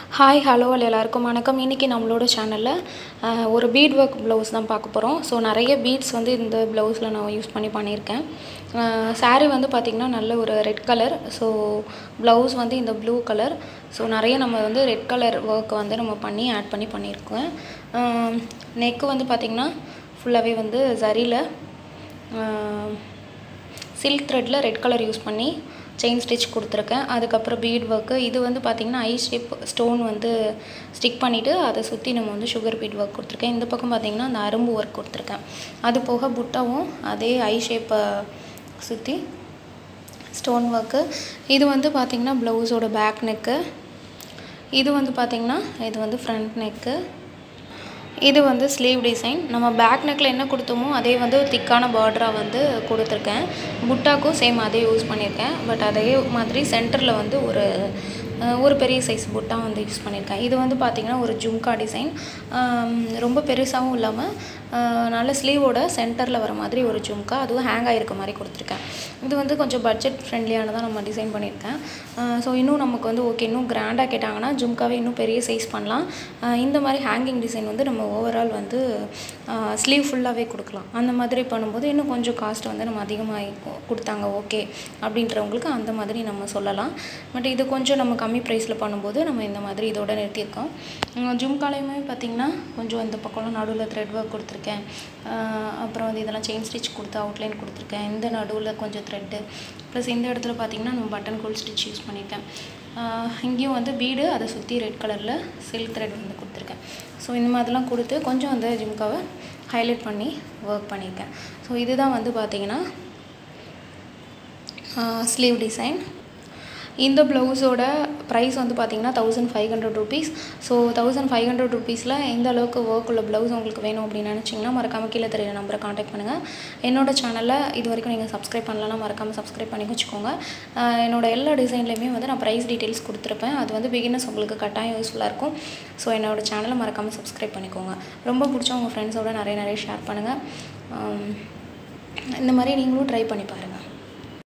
hi hello எல்லாருக்கும் வணக்கம் இன்றைக்கி நம்மளோட சேனலில் ஒரு பீட் ஒர்க் ப்ளவுஸ் தான் பார்க்க போகிறோம் ஸோ நிறைய பீட்ஸ் வந்து இந்த ப்ளவுஸில் நான் யூஸ் பண்ணி பண்ணியிருக்கேன் saree வந்து பார்த்திங்கன்னா நல்ல ஒரு ரெட் கலர் ஸோ ப்ளவுஸ் வந்து இந்த ப்ளூ கலர் ஸோ நிறைய நம்ம வந்து ரெட் கலர் ஒர்க் வந்து நம்ம பண்ணி ஆட் பண்ணி பண்ணியிருக்கோம் நெக்கு வந்து பார்த்திங்கன்னா ஃபுல்லாகவே வந்து ஜரியில் சில்க் த்ரெட்டில் ரெட் கலர் யூஸ் பண்ணி செயின் ஸ்டிச் கொடுத்துருக்கேன் அதுக்கப்புறம் பீட் ஒர்க்கு இது வந்து பார்த்திங்கன்னா ஐ ஷேப் ஸ்டோன் வந்து ஸ்டிக் பண்ணிவிட்டு அதை சுற்றி நம்ம வந்து சுகர் பீட் ஒர்க் கொடுத்துருக்கேன் இந்த பக்கம் பார்த்திங்கன்னா அந்த அரும்பு ஒர்க் கொடுத்துருக்கேன் அது போக புட்டாவும் அதே ஐ ஷேப்பை சுற்றி ஸ்டோன் ஒர்க்கு இது வந்து பார்த்திங்கன்னா ப்ளவுஸோட பேக் நெக்கு இது வந்து பார்த்திங்கன்னா இது வந்து ஃப்ரண்ட் நெக்கு இது வந்து ஸ்லீவ் டிசைன் நம்ம பேக் நெக்கில் என்ன கொடுத்தோமோ அதே வந்து திக்கான பார்டராக வந்து கொடுத்துருக்கேன் புட்டாக்கும் சேம் அதே யூஸ் பண்ணியிருக்கேன் பட் அதே மாதிரி சென்டரில் வந்து ஒரு ஒரு பெரிய சைஸ் புட்டா வந்து யூஸ் பண்ணியிருக்கேன் இது வந்து பார்த்திங்கன்னா ஒரு ஜும்கா டிசைன் ரொம்ப பெருசாகவும் இல்லாமல் நல்ல ஸ்லீவோட சென்டரில் வர மாதிரி ஒரு ஜும்கா அதுவும் ஹேங் ஆகிருக்க மாதிரி கொடுத்துருக்கேன் இது வந்து கொஞ்சம் பட்ஜெட் ஃப்ரெண்ட்லியானதாக நம்ம டிசைன் பண்ணியிருக்கேன் ஸோ இன்னும் நமக்கு வந்து ஓகே இன்னும் கிராண்டாக கேட்டாங்கன்னா ஜும்காவே இன்னும் பெரிய சைஸ் பண்ணலாம் இந்த மாதிரி ஹேங்கிங் டிசைன் வந்து நம்ம ஓவரால் வந்து ஸ்லீவ் ஃபுல்லாகவே கொடுக்கலாம் அந்த மாதிரி பண்ணும்போது இன்னும் கொஞ்சம் காஸ்ட் வந்து நம்ம அதிகமாக கொடுத்தாங்க ஓகே அப்படின்றவங்களுக்கு அந்த மாதிரி நம்ம சொல்லலாம் பட் இது கொஞ்சம் நம்ம கம்மி ப்ரைஸில் பண்ணும்போது நம்ம இந்த மாதிரி இதோட நிறுத்தியிருக்கோம் ஜும்காலையுமே பார்த்திங்கன்னா கொஞ்சம் இந்த பக்கம்லாம் நடுவில் த்ரெட் ஒர்க் கொடுத்துருக்கேன் அப்புறம் வந்து இதெல்லாம் செயின் ஸ்டிச் கொடுத்து அவுட்லைன் கொடுத்துருக்கேன் இந்த நடுவில் கொஞ்சம் த்ரெட்டு ப்ளஸ் இந்த இடத்துல பார்த்திங்கன்னா நம்ம பட்டன் கோல் ஸ்டிச் யூஸ் பண்ணியிருக்கேன் இங்கேயும் வந்து பீடு அதை சுற்றி ரெட் கலரில் சில்க் த்ரெட் வந்து கொடுத்துருக்கேன் ஸோ இந்த மாதிரிலாம் கொடுத்து கொஞ்சம் அந்த ஜிம்காவை ஹைலைட் பண்ணி ஒர்க் பண்ணியிருக்கேன் ஸோ இதுதான் வந்து பார்த்திங்கன்னா ஸ்லீவ் டிசைன் இந்த ப்ளவுஸோட ப்ரைஸ் வந்து பார்த்திங்கன்னா thousand five hundred rupees so thousand five hundred ருபீஸில் எந்த அளவுக்கு ஒர்க் உள்ள ப்ளவுஸ் உங்களுக்கு வேணும் அப்படின்னு நினச்சிங்கன்னா மறக்காமல் கீழே தெரியல நம்பரை காண்டாக்ட் பண்ணுங்கள் என்னோட சேனலில் இது வரைக்கும் நீங்கள் சப்ஸ்கிரைப் பண்ணலன்னா மறக்காமல் சப்ஸ்கிரைப் பண்ணி வச்சுக்கோங்க என்னோட எல்லா டிசைன்லேயுமே வந்து நான் ப்ரைஸ் டீட்டெயில்ஸ் கொடுத்துருப்பேன் அது வந்து பிகினர்ஸ் உங்களுக்கு கட்டாயம் யூஸ்ஃபுல்லாக இருக்கும் ஸோ என்னோட சேனலை மறக்காமல் சப்ஸ்கிரைப் பண்ணிக்கோங்க ரொம்ப பிடிச்ச உங்கள் ஃப்ரெண்ட்ஸோட நிறைய நிறைய ஷேர் பண்ணுங்கள் இந்த மாதிரி நீங்களும் ட்ரை பண்ணி பாருங்கள்